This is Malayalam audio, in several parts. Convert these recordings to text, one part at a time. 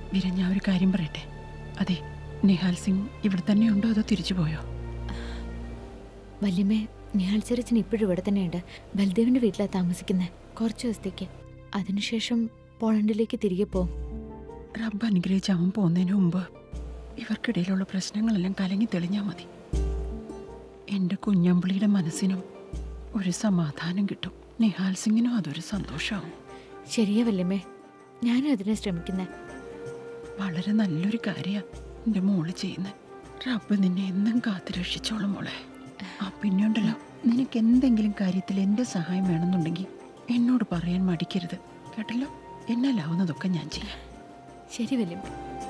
വീര ഞാൻ ഒരു കാര്യം പറയട്ടെ അതെ നിഹാൽ സിംഗ് ഇവിടെ തന്നെ ഉണ്ടോ അതോ തിരിച്ചു പോയോ വല്യമ്മേ നിഹാൽ ചെറിച്ചൻ ഇപ്പോഴും ഇവിടെ തന്നെയുണ്ട് ബൽദേവിന്റെ വീട്ടിലാണ് താമസിക്കുന്നത് കുറച്ച് ദിവസത്തേക്ക് അതിനുശേഷം പോളണ്ടിലേക്ക് തിരികെ പോകും റബ്ബ് അനുഗ്രഹിച്ച് അവൻ പോകുന്നതിന് മുമ്പ് ഇവർക്കിടയിലുള്ള പ്രശ്നങ്ങളെല്ലാം കലങ്ങി തെളിഞ്ഞാൽ മതി എൻ്റെ കുഞ്ഞമ്പിളിയുടെ മനസ്സിനും ഒരു സമാധാനം കിട്ടും നിഹാൽ സിംഗിനും അതൊരു സന്തോഷമാവും ശരിയാ വല്യമ്മേ ഞാനും അതിനെ ശ്രമിക്കുന്നത് വളരെ നല്ലൊരു കാര്യമാണ് എൻ്റെ മോള് ചെയ്യുന്നത് റബ്ബ് നിന്നെ എന്നും കാത്തു രക്ഷിച്ചോളും മോളെ ആ പിന്നെ ഉണ്ടല്ലോ നിനക്ക് എന്തെങ്കിലും കാര്യത്തിൽ എൻ്റെ സഹായം വേണമെന്നുണ്ടെങ്കിൽ എന്നോട് പറയാൻ മടിക്കരുത് കേട്ടല്ലോ എന്നാലാവുന്നതൊക്കെ ഞാൻ ചെയ്യാം ശരി വല്യമ്മ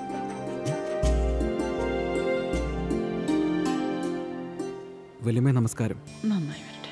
വലിയമേ നമസ്കാരം നന്നായി വരട്ടെ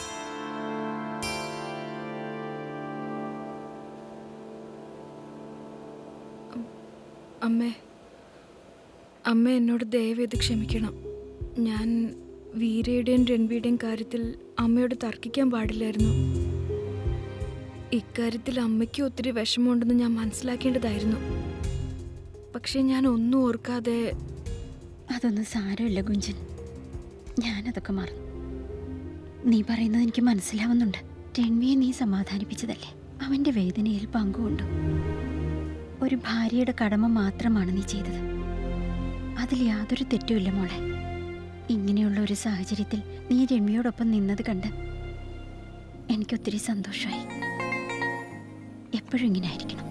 അമ്മേ അമ്മ എന്നോട് ദയവേത് ക്ഷമിക്കണം ഞാൻ വീരയുടെയും രൺവിയുടെയും കാര്യത്തിൽ അമ്മയോട് തർക്കിക്കാൻ പാടില്ലായിരുന്നു ഇക്കാര്യത്തിൽ അമ്മയ്ക്ക് ഒത്തിരി വിഷമമുണ്ടെന്ന് ഞാൻ മനസ്സിലാക്കേണ്ടതായിരുന്നു പക്ഷേ ഞാൻ ഒന്നും ഓർക്കാതെ അതൊന്നും സാരമില്ല ഗുഞ്ചൻ ഞാനതൊക്കെ മറന്നു നീ പറയുന്നത് എനിക്ക് മനസ്സിലാവുന്നുണ്ട് രൺവിയെ നീ സമാധാനിപ്പിച്ചതല്ലേ അവന്റെ വേദനയിൽ പങ്കുകൊണ്ടു ഒരു ഭാര്യയുടെ കടമ മാത്രമാണ് നീ ചെയ്തത് അതിൽ യാതൊരു തെറ്റുമില്ല മോളെ ഇങ്ങനെയുള്ള ഒരു സാഹചര്യത്തിൽ നീ രമ്യയോടൊപ്പം നിന്നത് കണ്ട് എനിക്കൊത്തിരി സന്തോഷമായി എപ്പോഴും ഇങ്ങനെ ആയിരിക്കണം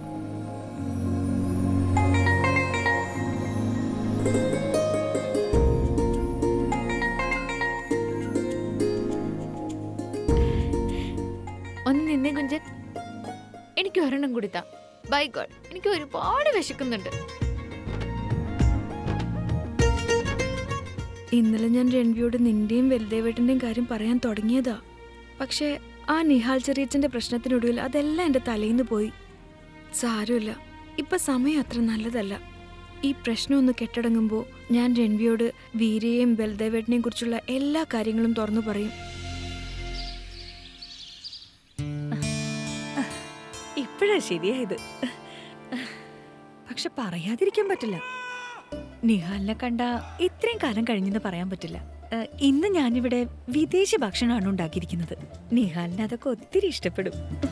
ഒന്ന് നിന്നെ കുഞ്ചൻ എനിക്ക് ഒരെണ്ണം കൊടുത്താ ബൈ ഗോഡ് എനിക്ക് ഒരുപാട് വിശക്കുന്നുണ്ട് ഇന്നലെ ഞാൻ രൺവിയോട് നിന്റെയും വെൽദേവേട്ടന്റെയും കാര്യം പറയാൻ തുടങ്ങിയതാ പക്ഷേ ആ നിഹാൽ ചെറിയച്ചന്റെ പ്രശ്നത്തിനൊടുവിൽ അതെല്ലാം എന്റെ തലയിന്ന് പോയി സാരമില്ല ഇപ്പൊ സമയം അത്ര നല്ലതല്ല ഈ പ്രശ്നം ഒന്ന് കെട്ടടങ്ങുമ്പോൾ ഞാൻ രൺവിയോട് വീരയെയും ബൽദേവേട്ടനെയും കുറിച്ചുള്ള എല്ലാ കാര്യങ്ങളും തുറന്നു പറയും ഇപ്പോഴാ ശരിയായത് പക്ഷെ പറയാതിരിക്കാൻ പറ്റില്ല നിഹാലിനെ കണ്ട ഇത്രയും കാലം കഴിഞ്ഞെന്ന് പറയാൻ പറ്റില്ല ഏഹ്, ഇന്ന് ഞാനിവിടെ വിദേശി ഭക്ഷണമാണ് ഉണ്ടാക്കിയിരിക്കുന്നത് നിഹാലിന് അതൊക്കെ ഒത്തിരി ഇഷ്ടപ്പെടും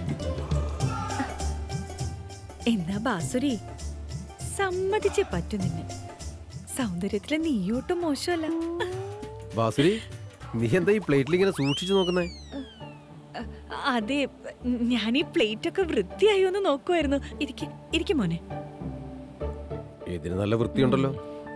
എന്നാ ബാസുരി സമ്മതിച്ചേ പറ്റൂ നിന്നെ സൗന്ദര്യത്തിലെ നീയോട്ടും മോശമല്ല ബാസുരി നീ എന്താ ഈ പ്ലേറ്റിൽ ഇങ്ങനെ സൂക്ഷിച്ചു നോക്കുന്നേ അതെ ഞാൻ ഈ പ്ലേറ്റ് ഒക്കെ വൃത്തിയായോ എന്ന് നോക്കുമായിരുന്നു ഇരിക്കെ ഇരിക്കും മോനെ ഇതിന് നല്ല വൃത്തിയുണ്ടല്ലോ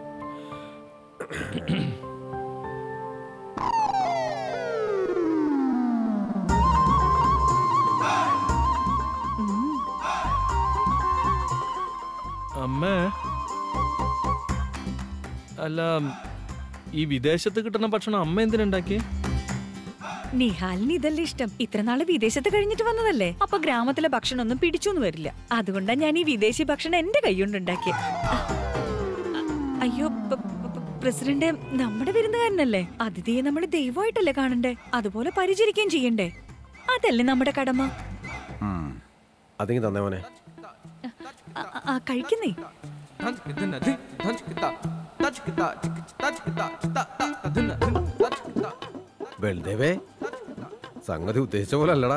അമ്മേ അല്ല ഈ വിദേശത്ത് കിട്ടുന്ന ഭക്ഷണം അമ്മ എന്തിനുണ്ടാക്കിയേ നിഹാലിന് ഇതല്ലേ ഇഷ്ടം ഇത്ര നാള് വിദേശത്ത് കഴിഞ്ഞിട്ട് വന്നതല്ലേ അപ്പൊ ഗ്രാമത്തിലെ ഭക്ഷണം ഒന്നും പിടിച്ചൊന്നും വരില്ല അതുകൊണ്ടാ ഞാൻ ഈ വിദേശി ഭക്ഷണം എന്റെ കൈകൊണ്ട് ഉണ്ടാക്കിയത് അയ്യോ പ- പ- പ- പ്രസിഡന്റ് നമ്മുടെ വിരുന്നുകാരനല്ലേ അതിഥിയെ നമ്മൾ ദൈവമായിട്ടല്ലേ കാണണ്ടേ അതുപോലെ പരിചരിക്കുകയും ചെയ്യണ്ടേ അതല്ലേ നമ്മുടെ കടമ അതെങ്കിൽ തന്നെ മോനെ ആ, ആ, ആ, കഴിക്കുന്നേ ബൽദേവേ സംഗതി ഉദ്ദേശിച്ച പോലെ അല്ലടാ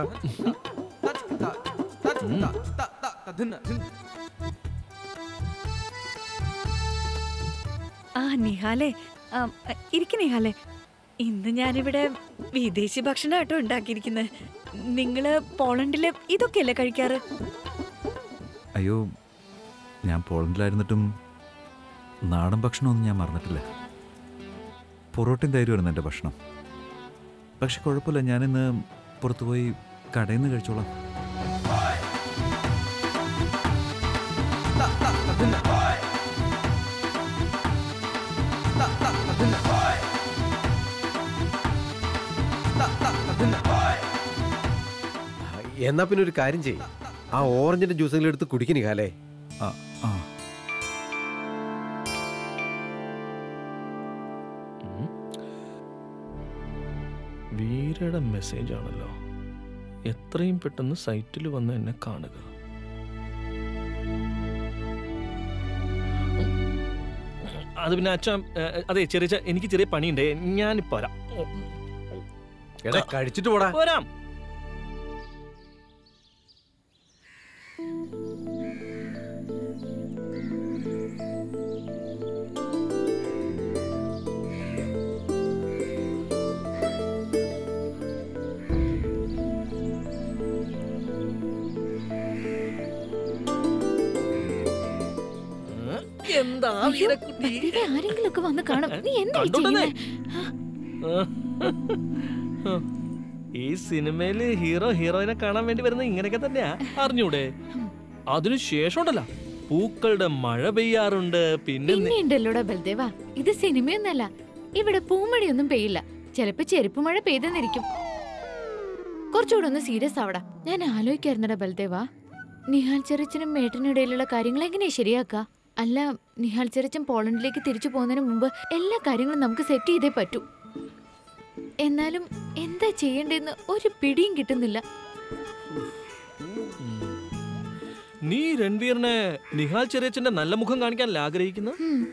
ആ നിഹാലേ ആ, ഇരിക്ക് നിഹാലേ ഇന്ന് ഞാനിവിടെ വിദേശി ഭക്ഷണമാട്ടോ ഉണ്ടാക്കിയിരിക്കുന്നത് നിങ്ങള് പോളണ്ടില് ഇതൊക്കെയല്ലേ കഴിക്കാറ് അയ്യോ ഞാൻ പോളണ്ടിലായിരുന്നിട്ടും നാടൻ ഭക്ഷണമൊന്നും ഞാൻ മറന്നിട്ടില്ല പൊറോട്ടയും തൈരുമായിരുന്നു എൻ്റെ ഭക്ഷണം പക്ഷെ കുഴപ്പമില്ല ഞാനിന്ന് പുറത്തുപോയി കടയിൽ നിന്ന് കഴിച്ചോളാം എന്നാ പിന്നെ ഒരു കാര്യം ചെയ്യും ആ ഓറഞ്ചിന്റെ ജ്യൂസെങ്കിലും എടുത്ത് കുടിക്കണി കാലേ ആ ആ വീരയുടെ മെസ്സേജ് ആണല്ലോ എത്രയും പെട്ടെന്ന് സൈറ്റിൽ വന്ന് എന്നെ കാണുക അത് പിന്നെ അച്ഛൻ ഏ, അതെ ചെറിയ ച- എനിക്ക് ചെറിയ പണിയുണ്ട് ഞാനിപ്പോ വരാം എടാ കഴിച്ചിട്ട് പോടാ വരാം ഏ, എന്താ അയ്യോ, വീരക്കുട്ടി? ബൽദേവേ, ആരെങ്കിലുമൊക്കെ വന്ന് കാണും നീ എന്താ ഈ കണ്ടോട്ടെ. ചെയ്യുന്നേ? ഈ സിനിമയില് ഹീറോ ഹീറോയിനെ കാണാൻ വേണ്ടി വരുന്നത് ഇങ്ങനെയൊക്കെ തന്നെയാ അറിഞ്ഞൂടെ അതിനു ശേഷം ഉണ്ടല്ലോ പൂക്കളുടെ മഴ പെയ്യാറുണ്ട് പിന്നെ നി- പിന്നെ ഉണ്ടല്ലോടാ ബൽദേവ ഇത് സിനിമയൊന്നല്ല ഇവിടെ പൂമഴയൊന്നും പെയ്യില്ല ചിലപ്പോ ചെരുപ്പ് മഴ പെയ്തെന്നിരിക്കും കുറച്ചുകൂടെ ഒന്ന് സീരിയസ് ആവടാ ഞാൻ ആലോചിക്കായിരുന്നടാ ബൽദേവ നിഹാൽ ചെറിച്ചനും മേട്ടനിടയിലുള്ള കാര്യങ്ങൾ എങ്ങനെയാ ശരിയാക്ക അല്ല നിഹാൽ ചെറിച്ചൻ പോളണ്ടിലേക്ക് തിരിച്ചു പോകുന്നതിന് മുമ്പ് എല്ലാ കാര്യങ്ങളും നമുക്ക് സെറ്റ് ചെയ്തേ പറ്റൂ എന്നാലും എന്താ ചെയ്യേണ്ടതെന്ന് ഒരു പിടിയും കിട്ടുന്നില്ല ഉം. നീ രൺവീറിനെ നിഹാൽ ചെറിയച്ചന്റെ നല്ല മുഖം കാണിക്കാനല്ല ആഗ്രഹിക്കുന്നു ഉം.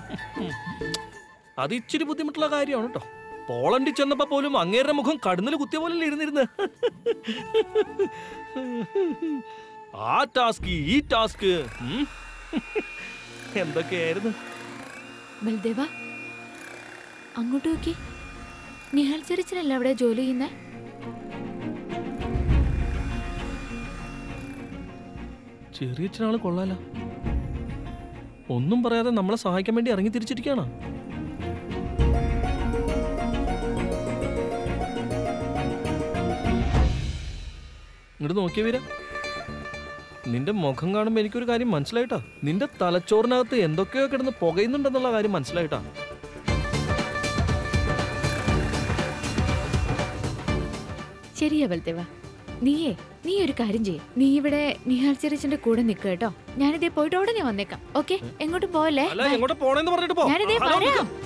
അത് ഇച്ചിരി ബുദ്ധിമുട്ടുള്ള കാര്യമാണ് കേട്ടോ പോളണ്ടിൽ ചെന്നപ്പോ പോലും അങ്ങേരുടെ മുഖം കടന്നിൽ കുത്തിയ പോലെ ഇരുന്നിരുന്ന് ആ ടാസ്ക് ഈ ടാസ്ക് ഉം. എന്തൊക്കെയായിരുന്നു ബൽദേവ അങ്ങോട്ട് നോക്കി നിഹാൽ ചെറിച്ചനല്ല അവിടെ ജോലി ചെയ്യുന്നേ ചെറിയച്ഛനാള് കൊള്ളാല ഒന്നും പറയാതെ നമ്മളെ സഹായിക്കാൻ വേണ്ടി ഇറങ്ങി തിരിച്ചിരിക്കുകയാണ് ഇങ്ങോട്ട് നോക്കിയ വീര നിന്റെ മുഖം കാണുമ്പോൾ എനിക്കൊരു കാര്യം മനസ്സിലായിട്ടാ നിന്റെ തലച്ചോറിനകത്ത് എന്തൊക്കെയോ കിടന്ന് പുകയുന്നുണ്ടെന്നുള്ള കാര്യം മനസ്സിലായിട്ടാ ശരിയാ ബൽദേവ നീയേ നീ ഒരു കാര്യം ചെയ്യേ നീ ഇവിടെ നിഹാൽ ചെറിച്ചന്റെ കൂടെ നിൽക്കുക കേട്ടോ ഞാനിതേ പോയിട്ട് ഉടനെ വന്നേക്കാം ഓക്കെ എങ്ങോട്ടും പോവല്ലേ അല്ല Bye. എങ്ങോട്ട് പോണെന്ന് പറഞ്ഞിട്ട് പോ ഞാനിതേ ഹലോ, നിക്ക്. പറയാം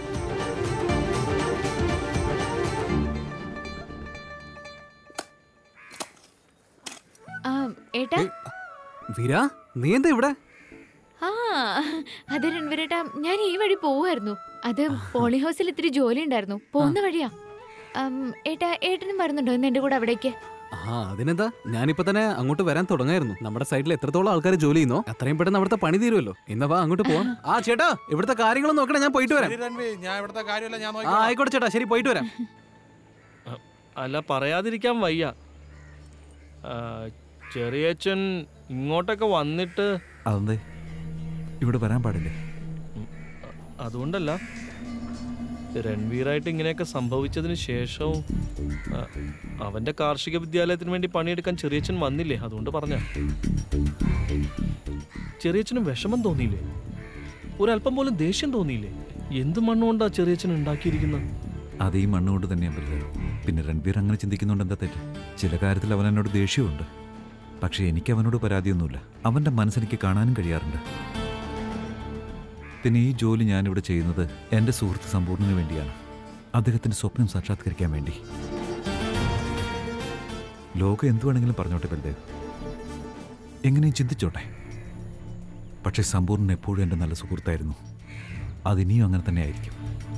ആ ഏട്ടാ വീര നീ എന്താ ഇവിടെ ആ അത് രൺവീരേട്ടാ ഞാൻ ഈ വഴി പോവായിരുന്നു അത് പോളി ഹൗസിൽ ഇത്തിരി ജോലി ഉണ്ടായിരുന്നു പോകുന്ന വഴിയാ ഉം, ഏട്ടാ ഏട്ടനും വരുന്നുണ്ടോ ഇന്ന് എന്റെ കൂടെ അവിടേക്ക് ആ അതിനെന്താ ഞാനിപ്പോ തന്നെ അങ്ങോട്ട് വരാൻ തുടങ്ങായിരുന്നു നമ്മുടെ സൈഡിൽ എത്രത്തോളം ആൾക്കാർ ജോലി ചെയ്യുന്നോ അത്രയും പെട്ടെന്ന് അവിടുത്തെ പണി തീരുമല്ലോ എന്നാ വാ അങ്ങോട്ട് പോവാം ആ ചേട്ടാ ഇവിടുത്തെ കാര്യങ്ങളും നോക്കണേ ഞാൻ പോയിട്ട് വരാം ശരി, രൺവീർ, ഞാൻ ഇവിടുത്തെ കാര്യമല്ല ഞാൻ ആ നോക്കിക്കോളാം. ആയിക്കോട്ടെ ചേട്ടാ ശരി പോയിട്ട് വരാം അല്ല പറയാതിരിക്കാൻ വയ്യ ആ, ചെറിയച്ഛൻ ഇങ്ങോട്ടൊക്കെ വന്നിട്ട് അതെന്തേ ഇവിടെ വരാൻ പാടില്ലേ അതുകൊണ്ടല്ല രൺവീറായിട്ട് ഇങ്ങനെയൊക്കെ സംഭവിച്ചതിന് ശേഷവും ആ, അവന്റെ കാർഷിക വിദ്യാലയത്തിന് വേണ്ടി പണിയെടുക്കാൻ ചെറിയച്ഛൻ വന്നില്ലേ അതുകൊണ്ട് പറഞ്ഞ ചെറിയച്ഛന് വിഷമം തോന്നിയില്ലേ ഒരല്പം പോലും ദേഷ്യം തോന്നിയില്ലേ എന്ത് മണ്ണുകൊണ്ടാ ചെറിയച്ഛൻ ഉണ്ടാക്കിയിരിക്കുന്നത് അത് ഈ മണ്ണുകൊണ്ട് തന്നെയാണ് വരുന്നത് പിന്നെ രൺവീർ അങ്ങനെ ചിന്തിക്കുന്നുണ്ട് എന്താ തെറ്റ് ചില കാര്യത്തിൽ അവൻ എന്നോട് ദേഷ്യമുണ്ട് പക്ഷേ എനിക്ക് അവനോട് പരാതിയൊന്നുമില്ല അവൻ്റെ മനസ്സെനിക്ക് കാണാനും കഴിയാറുണ്ട് പിന്നെ ഈ ജോലി ഞാനിവിടെ ചെയ്യുന്നത് എൻ്റെ സുഹൃത്ത് സമ്പൂർണ്ണന് വേണ്ടിയാണ് അദ്ദേഹത്തിൻ്റെ സ്വപ്നം സാക്ഷാത്കരിക്കാൻ വേണ്ടി ലോകം എന്തു വേണമെങ്കിലും പറഞ്ഞോട്ടെ ബൽദേവ് എങ്ങനെയും ചിന്തിച്ചോട്ടെ പക്ഷേ സമ്പൂർണ്ണൻ എപ്പോഴും എൻ്റെ നല്ല സുഹൃത്തായിരുന്നു അതിനിയും അങ്ങനെ തന്നെ ആയിരിക്കും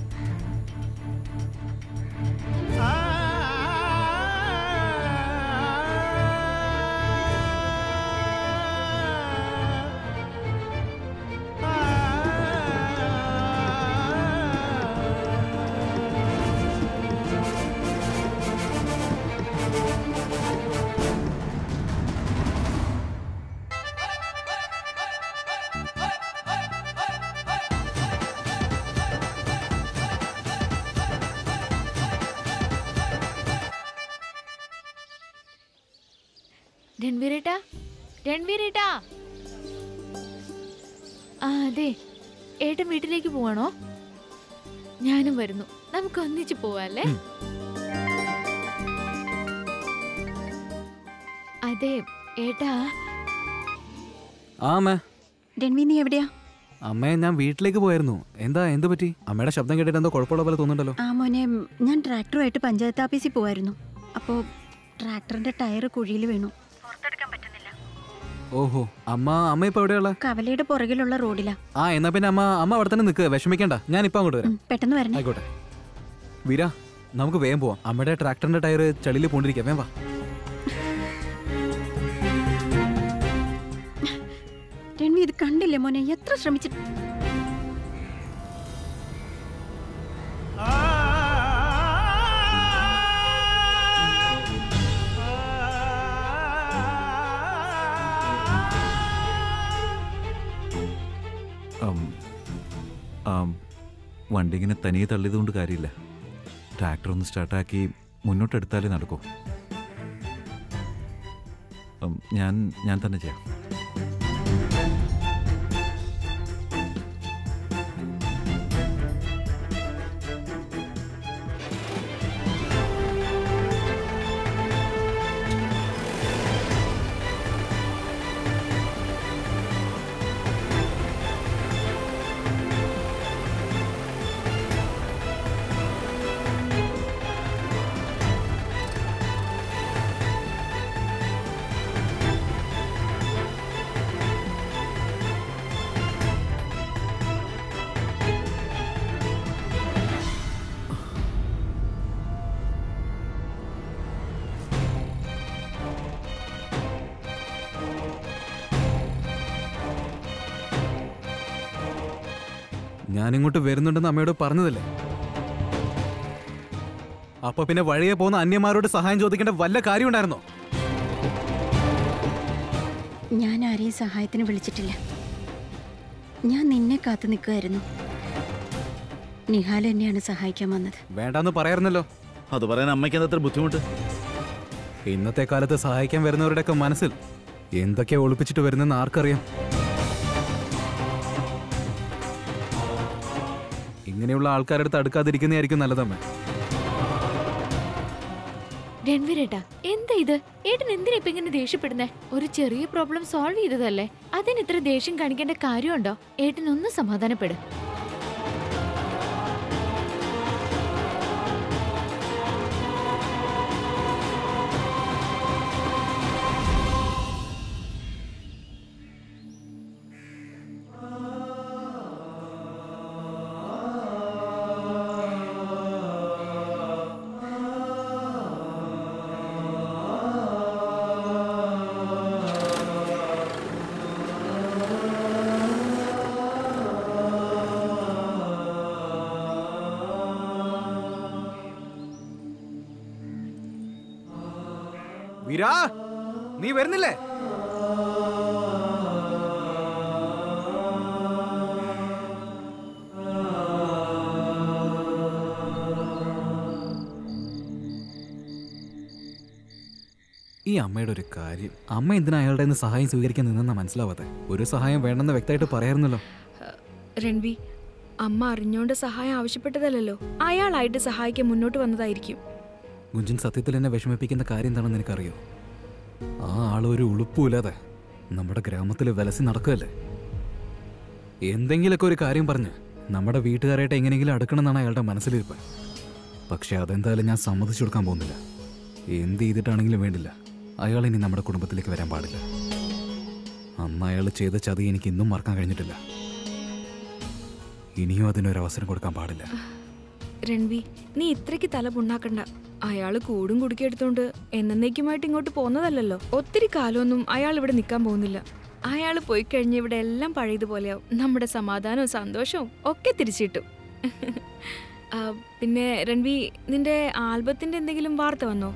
രൺവീരേട്ടാ രൺവീരേട്ടാ ആ അതെ ഏട്ടൻ വീട്ടിലേക്ക് പോവാണോ ഞാനും വരുന്നു നമുക്ക് ഒന്നിച്ച് പോവാല്ലേ അതെ ഏട്ടാ ആ അമ്മേ രൺവി നീ എവിടെയാ അമ്മേ ഞാൻ വീട്ടിലേക്ക് പോയായിരുന്നു എന്താ എന്ത് പറ്റി അമ്മയുടെ ശബ്ദം കേട്ടിട്ട് എന്തോ കുഴപ്പമുള്ള പോലെ തോന്നുന്നുണ്ടല്ലോ ആ മോനെ ഞാൻ ട്രാക്ടറുമായിട്ട് പഞ്ചായത്ത് ഓഫീസിൽ പോവായിരുന്നു അപ്പോൾ ട്രാക്ടറിന്റെ ടയർ കുഴിയിൽ വീണു പുറത്തെടുക്കാൻ പറ്റുന്നില്ല ഓഹോ അമ്മ അമ്മ ഇപ്പൊ എവിടെയുള്ള കവലയുടെ പുറകിലുള്ള റോഡിലാ ആ എന്നാ പിന്നെ അമ്മ അമ്മ അവിടെ തന്നെ നിൽക്കുക വിഷമിക്കണ്ട ഞാൻ ഇപ്പൊ അങ്ങോട്ട് വരാം ഉം, പെട്ടെന്ന് വരണേ ആയിക്കോട്ടെ വീര നമുക്ക് വേഗം പോവാം അമ്മയുടെ ട്രാക്ടറിന്റെ ടയർ ചളിയിൽ പോണ്ടിരിക്കാം വേഗം വാ രൺവി ഇത് കണ്ടില്ലേ മോനെ എത്ര ശ്രമിച്ചിട്ട് ഉം, ആം, വണ്ടി ഇങ്ങനെ തനിയെ തള്ളിയതുകൊണ്ട് കാര്യമില്ല ട്രാക്ടർ ഒന്ന് സ്റ്റാർട്ടാക്കി മുന്നോട്ടെടുത്താലേ നടക്കൂ ഉം, ഞാൻ ഞാൻ തന്നെ ചെയ്യാം ഞാൻ ഇങ്ങോട്ട് വരുന്നുണ്ടെന്ന് അമ്മയോട് പറഞ്ഞതല്ലേ അപ്പൊ പിന്നെ വഴിയെ പോകുന്ന അന്യന്മാരോട് സഹായം ചോദിക്കേണ്ട വല്ല കാര്യം ഉണ്ടായിരുന്നോ ഞാൻ ആരെയും സഹായത്തിന് വിളിച്ചിട്ടില്ല ഞാൻ നിന്നെ കാത്തു നിൽക്കുമായിരുന്നു നിഹാൽ എന്നെയാണ് സഹായിക്കാൻ വന്നത് വേണ്ടാന്ന് പറയാറുന്നല്ലോ അത് പറയാൻ അമ്മയ്ക്ക് എന്താ ബുദ്ധിമുട്ട് ഇന്നത്തെ കാലത്ത് സഹായിക്കാൻ വരുന്നവരുടെയൊക്കെ മനസ്സിൽ എന്തൊക്കെയാ ഒളിപ്പിച്ചിട്ട് വരുന്നെന്ന് ആർക്കറിയാം ഇങ്ങനെയുള്ള ആൾക്കാരുടെ അടുത്ത് അടുക്കാതിരിക്കുന്നതായിരിക്കും നല്ലതമ്മേ രൺവീരേട്ടാ എന്താ ഇത് ഏട്ടൻ എന്തിനാ ഇപ്പൊ ഇങ്ങനെ ദേഷ്യപ്പെടുന്നേ ഒരു ചെറിയ പ്രോബ്ലം സോൾവ് ചെയ്തതല്ലേ അതിന് ഇത്ര ദേഷ്യം കാണിക്കേണ്ട കാര്യമുണ്ടോ ഏട്ടൻ ഒന്ന് സമാധാനപ്പെട് വീരാ നീ വരുന്നില്ലേ ഈ അമ്മയുടെ ഒരു കാര്യം അമ്മ എന്തിനാ അയാളുടെ നിന്ന് സഹായം സ്വീകരിക്കാൻ നിന്നെന്നാ മനസ്സിലാവാതെ ഒരു സഹായം വേണമെന്ന് വ്യക്തമായിട്ട് പറയായിരുന്നല്ലോ രൺവി അമ്മ അറിഞ്ഞോണ്ട് സഹായം ആവശ്യപ്പെട്ടതല്ലല്ലോ അയാളായിട്ട് സഹായിക്കാൻ മുന്നോട്ട് വന്നതായിരിക്കും ഗുഞ്ചൻ സത്യത്തിൽ എന്നെ വിഷമിപ്പിക്കുന്ന കാര്യം എന്താണെന്ന് എനിക്കറിയോ ആ ആളൊരു ഉളുപ്പുമില്ലാതെ നമ്മുടെ ഗ്രാമത്തിൽ വിലസി നടക്കുകയല്ലേ എന്തെങ്കിലുമൊക്കെ ഒരു കാര്യം പറഞ്ഞ് നമ്മുടെ വീട്ടുകാരായിട്ട് എങ്ങനെയെങ്കിലും അടുക്കണമെന്നാണ് അയാളുടെ മനസ്സിലിരിപ്പ് പക്ഷെ അതെന്തായാലും ഞാൻ സമ്മതിച്ചു കൊടുക്കാൻ പോകുന്നില്ല എന്ത് ചെയ്തിട്ടാണെങ്കിലും വേണ്ടില്ല അയാൾ ഇനി നമ്മുടെ കുടുംബത്തിലേക്ക് വരാൻ പാടില്ല അന്ന് അയാൾ ചെയ്ത ചതി എനിക്ക് ഇന്നും മറക്കാൻ കഴിഞ്ഞിട്ടില്ല ഇനിയും അതിനൊരു അവസരം കൊടുക്കാൻ പാടില്ല രൺവി നീ ഇത്രയ്ക്ക് തല പുണ്ണാക്കണ്ട അയാള് കൂടും കുടുക്കി എടുത്തോണ്ട് എന്നേക്കുമായിട്ട് ഇങ്ങോട്ട് പോന്നതല്ലല്ലോ ഒത്തിരി കാലമൊന്നും അയാൾ ഇവിടെ നിൽക്കാൻ പോകുന്നില്ല അയാൾ പോയി കഴിഞ്ഞ് ഇവിടെ എല്ലാം പഴയതുപോലെയാവും നമ്മുടെ സമാധാനവും സന്തോഷവും ഒക്കെ തിരിച്ചിട്ടും ആ, പിന്നെ രൺവി നിന്റെ ആൽബത്തിന്റെ എന്തെങ്കിലും വാർത്ത വന്നോ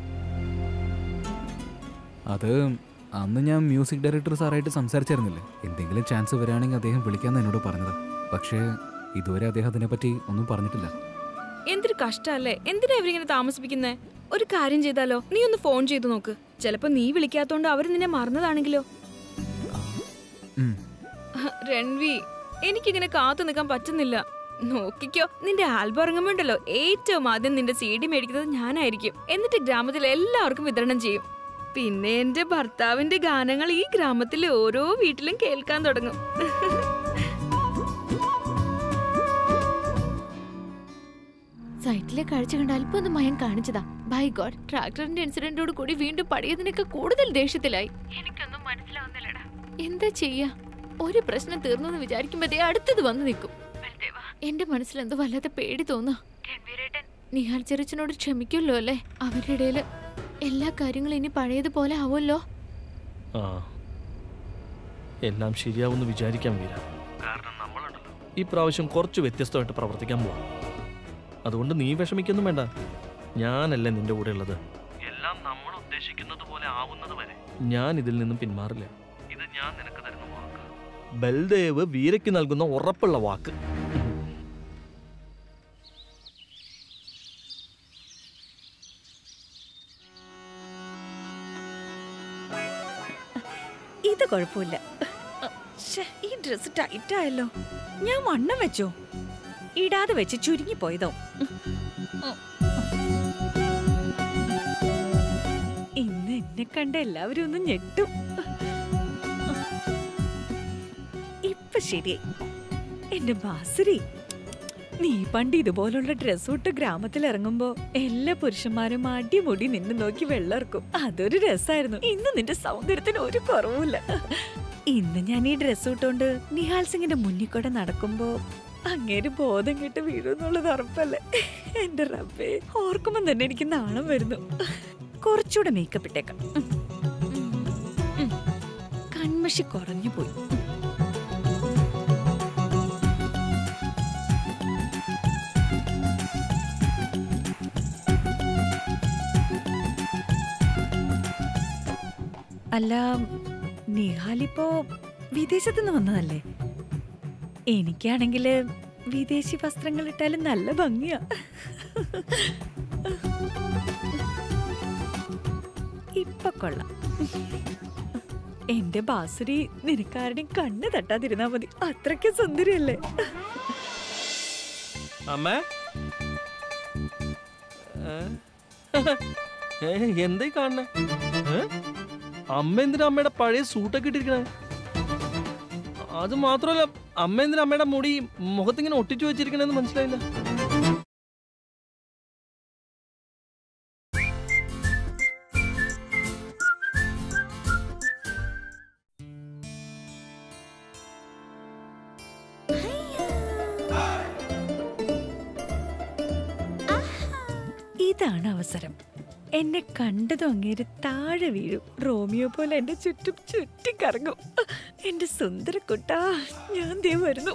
അത് അന്ന് ഞാൻ മ്യൂസിക് ഡയറക്ടർ സാറായിട്ട് സംസാരിച്ചായിരുന്നില്ലേ എന്തെങ്കിലും ചാൻസ് വരികയാണെങ്കിൽ അദ്ദേഹം വിളിക്കാമെന്ന് എന്നോട് പറഞ്ഞത് പക്ഷേ ഇതുവരെ അദ്ദേഹം അതിനെപ്പറ്റി ഒന്നും പറഞ്ഞിട്ടില്ല എന്തൊരു കഷ്ടല്ലേ എന്തിനാ ഇവരിങ്ങനെ താമസിപ്പിക്കുന്നേ ഒരു കാര്യം ചെയ്താലോ നീ ഒന്ന് ഫോൺ ചെയ്തു നോക്ക് ചിലപ്പോ നീ വിളിക്കാത്തോണ്ട് അവർ നിന്നെ മറന്നതാണെങ്കിലോ ഉം. രൺവി എനിക്കിങ്ങനെ കാത്തു നിൽക്കാൻ പറ്റുന്നില്ല നോക്കിക്കോ നിന്റെ ആൽബം ഇറങ്ങുമ്പോണ്ടല്ലോ ഏറ്റവും ആദ്യം നിന്റെ സി ഡി മേടിക്കുന്നത് ഞാനായിരിക്കും എന്നിട്ട് ഗ്രാമത്തിൽ എല്ലാവർക്കും വിതരണം ചെയ്യും പിന്നെ എന്റെ ഭർത്താവിന്റെ ഗാനങ്ങൾ ഈ ഗ്രാമത്തിലെ ഓരോ വീട്ടിലും കേൾക്കാൻ തുടങ്ങും സൈറ്റിലെ കാഴ്ച കണ്ട് അല്പം ഒന്ന് മയം കാണിച്ചതാ ബൈ ഗോഡ് ട്രാക്ടറിന്റെ ഇൻസിഡന്റോട് കൂടി വീണ്ടും പഴയതിനൊക്കെ കൂടുതൽ ദേഷ്യത്തിലായി എനിക്കൊന്നും മനസ്സിലാവുന്നില്ലടാ എന്താ ചെയ്യാ ഒരു പ്രശ്നം തീർന്നു എന്ന് വിചാരിക്കുമ്പോഴേ അടുത്തത് വന്ന് നിൽക്കും എന്റെ മനസ്സിൽ എന്തോ വല്ലാത്ത പേടി തോന്നാ നിഹാൽ ചെറിച്ചനോട് ക്ഷമിക്കുമല്ലോ അല്ലേ അവരുടെ ഇടയില് എല്ലാ കാര്യങ്ങളും ഇനി പഴയതുപോലെ ആവുമല്ലോ ആ എല്ലാം ശരിയാവുമെന്ന് വിചാരിക്കാൻ വീര കാരണം നമ്മളുണ്ടല്ലോ ഈ പ്രാവശ്യം കുറച്ച് വ്യത്യസ്തമായിട്ട് പ്രവർത്തിക്കാൻ പോവാം അതുകൊണ്ട് നീ വിഷമിക്കൊന്നും വേണ്ട ഞാനല്ലേ നിന്റെ കൂടെ ഉള്ളത് എല്ലാം നമ്മൾ ഉദ്ദേശിക്കുന്നത് പോലെ ആവുന്നത് വരെ ഞാൻ ഇതിൽ നിന്നും പിന്മാറില്ല ഇത് ഞാൻ നിനക്ക് തരുന്ന വാക്ക് ബൽദേവ് വീരയ്ക്ക് നൽകുന്ന ഉറപ്പുള്ള വാക്ക് ഇത് കുഴപ്പമില്ല ശ്ശെ, ഈ ഡ്രസ് ടൈറ്റ് ആയല്ലോ ഞാൻ വണ്ണം വെച്ചോ ഇടാതെ വെച്ച് ചുരുങ്ങി പോയതോ ഇന്ന് എന്നെ കണ്ട എല്ലാവരും ഒന്ന് ഞെട്ടും ഇപ്പൊ ശരിയായി എന്റെ ബാസുരി നീ പണ്ട് ഇതുപോലുള്ള ഡ്രസ് ഇട്ട് ഗ്രാമത്തിൽ ഇറങ്ങുമ്പോ എല്ലാ പുരുഷന്മാരും അടിമുടി നിന്നെ നോക്കി വെള്ളർക്കും അതൊരു രസായിരുന്നു ഇന്ന് നിന്റെ സൗന്ദര്യത്തിന് ഒരു കുറവുമില്ല ഇന്ന് ഞാൻ ഈ ഡ്രസ് ഇട്ടുകൊണ്ട് നിഹാൽ സിംഗിന്റെ മുന്നിൽ കൂടെ നടക്കുമ്പോ അങ്ങേര് ബോധം കെട്ട് വീഴുന്നുള്ളത് ഉറപ്പല്ലേ എന്റെ റബ്ബേ ഓർക്കുമ്പോ തന്നെ എനിക്ക് നാണം വരുന്നു കുറച്ചുകൂടെ മേക്കപ്പ് ഇട്ടേക്കാം ഉം. ഉം. കൺമഷി കുറഞ്ഞു പോയി അല്ല നിഹാലിപ്പോ വിദേശത്ത് നിന്ന് വന്നതല്ലേ എനിക്കാണെങ്കില് വിദേശി വസ്ത്രങ്ങൾ ഇട്ടാലും നല്ല ഭംഗിയാ ഇപ്പൊ കൊള്ളാം എന്റെ ബാസുരി നിനക്കാരുടെയും കണ്ണ് തട്ടാതിരുന്നാ മതി അത്രയ്ക്ക് സുന്ദരിയല്ലേ അമ്മേ ഏ? ഏ, എന്തായി കാണണേ ഏ? അമ്മ എന്തിനാ അമ്മയുടെ പഴയ സൂട്ടൊക്കെ ഇട്ടിരിക്കണേ അത് മാത്രമല്ല അമ്മ എന്തിനാ അമ്മയുടെ മുടി മുഖത്തിങ്ങനെ ഒട്ടിച്ചു വെച്ചിരിക്കണെന്ന് മനസ്സിലായില്ല ഇതാണ് അവസരം എന്നെ കണ്ടതും അങ്ങേര് താഴെ വീഴും റോമിയോ പോലെ എന്റെ ചുറ്റും ചുറ്റിക്കറങ്ങും എന്റെ സുന്ദര കുട്ടാ ഞാൻ ദേ വരുന്നു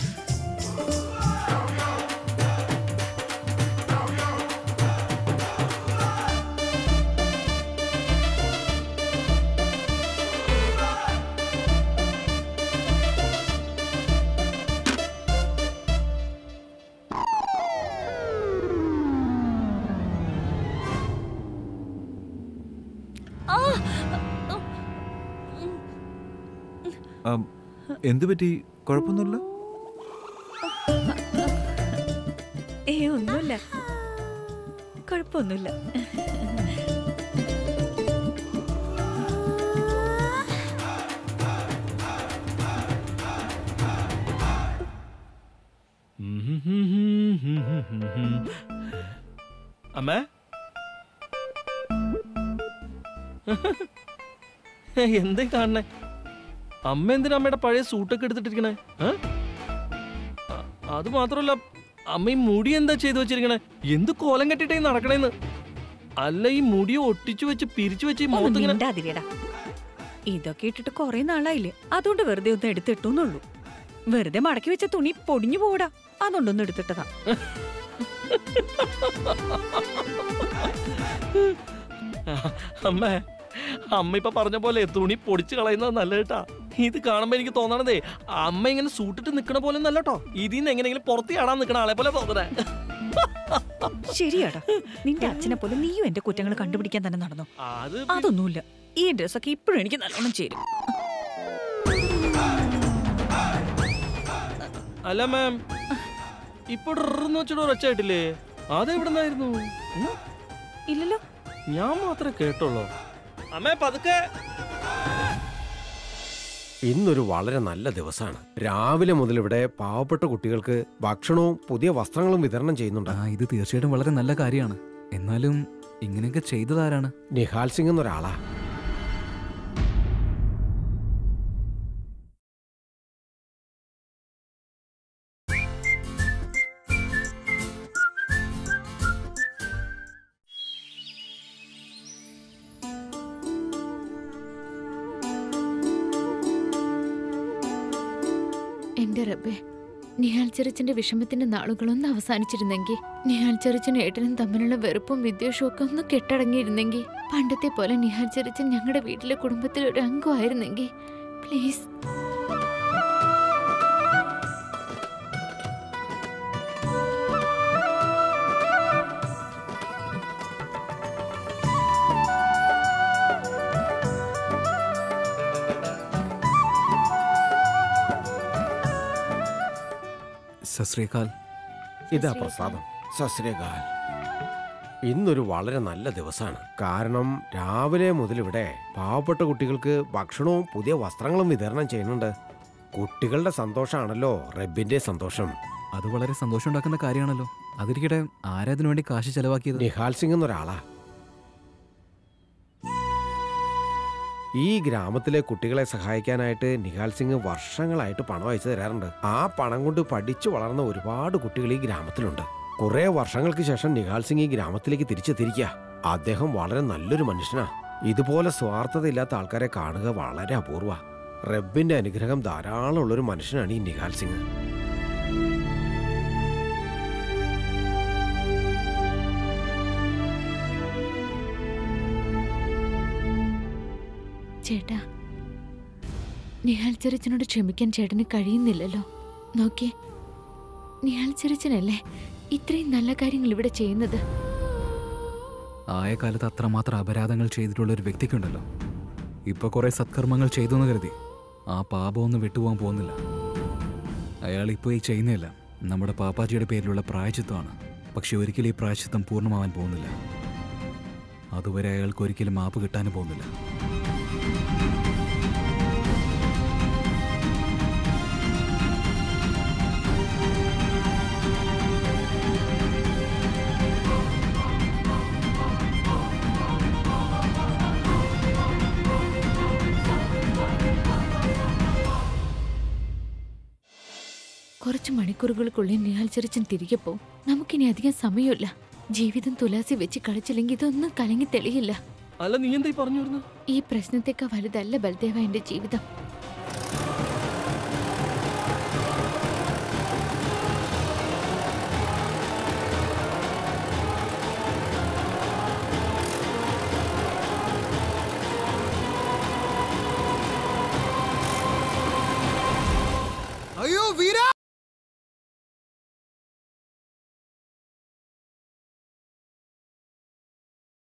ആം, എന്ത് പറ്റി കുഴപ്പമൊന്നുമില്ല ഏ ഒന്നുമില്ല കുഴപ്പമൊന്നുമില്ല അമ്മേ എന്തേ കാണണേ അമ്മ എന്തിനാ അമ്മയുടെ പഴയ സൂട്ടൊക്കെ എടുത്തിട്ടിരിക്കണേ ഏ? അ- അത് മാത്രമല്ല അമ്മ ഈ മുടി എന്താ ചെയ്തു വെച്ചിരിക്കണേ എന്ത് കോലം കെട്ടിട്ടേ ഈ നടക്കണേന്ന് അല്ല ഈ മുടി ഒട്ടിച്ചു വെച്ച് പിരിച്ചു വെച്ച് ഈ ഒന്ന് മുഖത്തിങ്ങനെ മിണ്ടാതിരിയെടാ. ഇതൊക്കെ ഇട്ടിട്ട് കൊറേ നാളായില്ലേ അതുകൊണ്ട് വെറുതെ ഒന്ന് എടുത്തിട്ടുന്നുള്ളൂ വെറുതെ മടക്കി വെച്ച തുണി പൊടിഞ്ഞു പോടാ അതുകൊണ്ടൊന്നും എടുത്തിട്ടതാ അമ്മ അമ്മ ഇപ്പൊ പറഞ്ഞ പോലെ തുണി പൊടിച്ച് കളയുന്നത് നല്ല കേട്ടാ ഇത് കാണുമ്പോ എനിക്ക് തോന്നണതേ അമ്മ ഇങ്ങനെ സൂട്ടിട്ട് നിക്കണ പോലെ നല്ല കേട്ടോ ഇതിന്ന് എങ്ങനെയെങ്കിലും പുറത്ത് ചാടാൻ നിക്കണ ആളെ പോലെ തോന്നണേ ശരിയാടാ നിന്റെ അച്ഛനെ പോലെ നീയും എന്റെ കുറ്റങ്ങൾ കണ്ടുപിടിക്കാൻ തന്നെ നടന്നു അത് അതൊന്നുമില്ല ഈ ഡ്രസ്സൊക്കെ ഇപ്പോഴും എനിക്ക് നല്ലോണം ചേരും അല്ല മാം ഇപ്പൊ ഡ്രന്ന് വെച്ചിട്ട് ഒരൊച്ച ആയിട്ടില്ലേ അതെവിടുന്നായിരുന്നു ഉം? ഇല്ലല്ലോ ഞാൻ മാത്രമേ കേട്ടുള്ളൂ അമ്മേ പതുക്കെ ഇന്നൊരു വളരെ നല്ല ദിവസമാണ് രാവിലെ മുതൽ ഇവിടെ പാവപ്പെട്ട കുട്ടികൾക്ക് ഭക്ഷണവും പുതിയ വസ്ത്രങ്ങളും വിതരണം ചെയ്യുന്നുണ്ട് ആ ഇത് തീർച്ചയായിട്ടും വളരെ നല്ല കാര്യമാണ് എന്നാലും ഇങ്ങനെയൊക്കെ ചെയ്തതാരാണ് നിഹാൽ സിംഗ് എന്നൊരാളാ എന്റെ റബ്ബേ നിഹാൽ ചെറിച്ചന്റെ വിഷമത്തിന്റെ നാളുകളൊന്ന് അവസാനിച്ചിരുന്നെങ്കിൽ നിഹാൽ ചെറിച്ചനും ഏട്ടനും തമ്മിലുള്ള വെറുപ്പും വിദ്വേഷവും ഒക്കെ ഒന്ന് കെട്ടടങ്ങിയിരുന്നെങ്കിൽ പണ്ടത്തെ പോലെ നിഹാൽ ചെറിച്ചൻ ഞങ്ങളുടെ വീട്ടിലെ കുടുംബത്തിലെ ഒരു അംഗമായിരുന്നെങ്കിൽ പ്ലീസ് സശ്രീകാൽ ഇതാ പ്രസാദം സസ്രകാൽ ഇന്നൊരു വളരെ നല്ല ദിവസമാണ് കാരണം രാവിലെ മുതൽ ഇവിടെ പാവപ്പെട്ട കുട്ടികൾക്ക് ഭക്ഷണവും പുതിയ വസ്ത്രങ്ങളും വിതരണം ചെയ്യുന്നുണ്ട് കുട്ടികളുടെ സന്തോഷമാണല്ലോ റബ്ബിന്റെ സന്തോഷം അത് വളരെ സന്തോഷമുണ്ടാക്കുന്ന കാര്യമാണല്ലോ അതിരിക്കട്ടെ ആരാ അതിനു വേണ്ടി കാശ് ചെലവാക്കിയത് നിഹാൽ സിംഗ് എന്നൊരാളാ ഈ ഗ്രാമത്തിലെ കുട്ടികളെ സഹായിക്കാനായിട്ട് നിഹാൽ സിംഗ് വർഷങ്ങളായിട്ട് പണം അയച്ചു തരാറുണ്ട് ആ പണം കൊണ്ട് പഠിച്ചു വളർന്ന ഒരുപാട് കുട്ടികൾ ഈ ഗ്രാമത്തിലുണ്ട് കുറെ വർഷങ്ങൾക്ക് ശേഷം നിഹാൽ സിംഗ് ഈ ഗ്രാമത്തിലേക്ക് തിരിച്ചെത്തിരിക്കുക അദ്ദേഹം വളരെ നല്ലൊരു മനുഷ്യനാ ഇതുപോലെ സ്വാർത്ഥതയില്ലാത്ത ആൾക്കാരെ കാണുക വളരെ അപൂർവ റബ്ബിന്റെ അനുഗ്രഹം ധാരാളം ഉള്ളൊരു മനുഷ്യനാണ് ഈ നിഹാൽ സിംഗ് ചേട്ടാ നിഹാൽ ചെറിച്ചനോട് ക്ഷമിക്കാൻ ചേട്ടന് കഴിയുന്നില്ലല്ലോ നോക്കിയേ നിഹാൽ ചെറിച്ചനല്ലേ ഇത്രയും നല്ല കാര്യങ്ങൾ ഇവിടെ ചെയ്യുന്നത് ആയ കാലത്ത് അത്രമാത്രം അപരാധങ്ങൾ ചെയ്തിട്ടുള്ള ഒരു വ്യക്തിക്കുണ്ടല്ലോ ഇപ്പൊ കുറെ സത്കർമ്മങ്ങൾ ചെയ്തു എന്ന് കരുതി ആ പാപമൊന്നും വിട്ടുപോകാൻ പോകുന്നില്ല അയാൾ ഇപ്പോൾ ഈ ചെയ്യുന്നില്ല നമ്മുടെ പാപ്പാജിയുടെ പേരിലുള്ള പ്രായച്ചിത്വമാണ് പക്ഷെ ഒരിക്കലും ഈ പ്രായച്ചിത്തം പൂർണ്ണമാവാൻ പോകുന്നില്ല അതുവരെ അയാൾക്ക് ഒരിക്കലും മാപ്പ് കിട്ടാനും പോകുന്നില്ല കുറച്ച് മണിക്കൂറുകൾക്കുള്ളിൽ നിഹാൽ ചെറിച്ചൻ തിരികെ പോവും നമുക്കിനി അധികം സമയമില്ല ജീവിതം തുലാസി വെച്ച് കളിച്ചില്ലെങ്കിൽ ഇതൊന്നും കലങ്ങി തെളിയില്ല അല്ല നീ എന്തായി പറഞ്ഞു വരുന്നത് ഈ പ്രശ്നത്തെക്കാൾ വലുതല്ല ബൽദേവ എന്റെ ജീവിതം അയ്യോ വീര